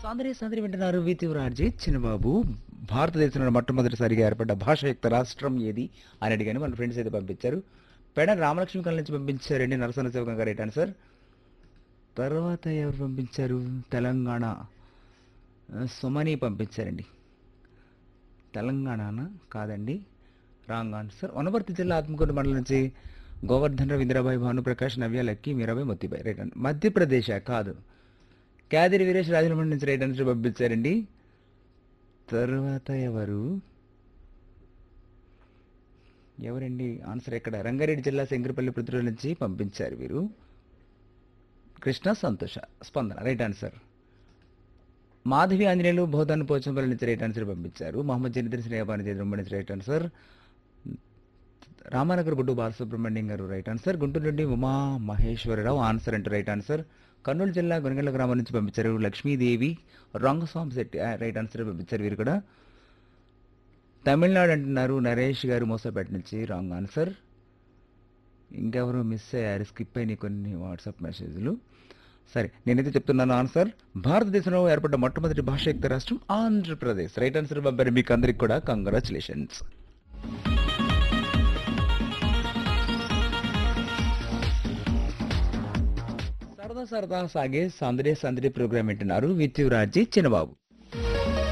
సాందరే సాందరి వింటున్నారు వితివరాజీ చిన్నబాబు భారతదేశంలో మొట్టమొదటిసారిగా ఏర్పడ్డ భాషయుక్త రాష్ట్రం ఏది అని అడిగాను మన ఫ్రెండ్స్ అయితే పంపించారు పెడ రామలక్ష్మి కళ్ళ నుంచి పంపించారండి నరసన శివకం గారు రైట్ ఆన్సర్ తర్వాత ఎవరు పంపించారు తెలంగాణ ఆ, సుమని పంపించారండి తెలంగాణనా కాదండి రాంగ్ ఆన్సర్ వనపర్తి జిల్లా ఆత్మకూరు మండలం నుంచి గోవర్ధన్ రావు ఇందిరాబాయి భానుప్రకాష్ నవ్య లక్కీ మీరాబాయి మొత్తిబాయి రైట్ అండి మధ్యప్రదేశ్ కాదు క్యాదిరి వీరేష్ రాజమండ్రి నుంచి రైట్ ఆన్సర్ పంపించారండి తర్వాత ఎవరు ఎవరండి ఆన్సర్ ఎక్కడ రంగారెడ్డి జిల్లా శంకరపల్లి పృథ్వీ నుంచి పంపించారు వీరు కృష్ణ సంతోష స్పందన రైట్ ఆన్సర్ మాధవి ఆంజనేయులు బోధాన్ పోచంపల్లి నుంచి రైట్ ఆన్సర్ పంపించారు మహమ్మద్ జనిద్ర శ్రేయపాని జయద్రమ్మ నుంచి రైట్ ఆన్సర్ రామానగర్ బుడ్డు బాలసుబ్రహ్మణ్యం గారు రైట్ ఆన్సర్ గుంటూరు నుండి ఉమా మహేశ్వరరావు ఆన్సర్ అంటూ రైట్ ఆన్సర్ కర్నూలు జిల్లా గొనగల గ్రామం నుంచి పంపించారు లక్ష్మీదేవి రంగస్వామి శెట్టి ఆ, రైట్ ఆన్సర్ పంపించారు వీరు కూడా తమిళనాడు అంటున్నారు నరేష్ గారు మోసపేట నుంచి రాంగ్ ఆన్సర్ ఇంకెవరు మిస్ అయ్యారు స్కిప్ అయిన కొన్ని వాట్సాప్ మెసేజ్లు సరే నేనైతే చెప్తున్నాను ఆన్సర్ భారతదేశంలో ఏర్పడ్డ మొట్టమొదటి భాషయుక్త రాష్ట్రం ఆంధ్రప్రదేశ్ రైట్ ఆన్సర్ పంపారు మీకు అందరికి కూడా కంగ్రాచులేషన్స్ సరదా సరదా సాగే సందడే సందడి ప్రోగ్రామ్ వింటున్నారు విత్ రాజీ చిన్నబాబు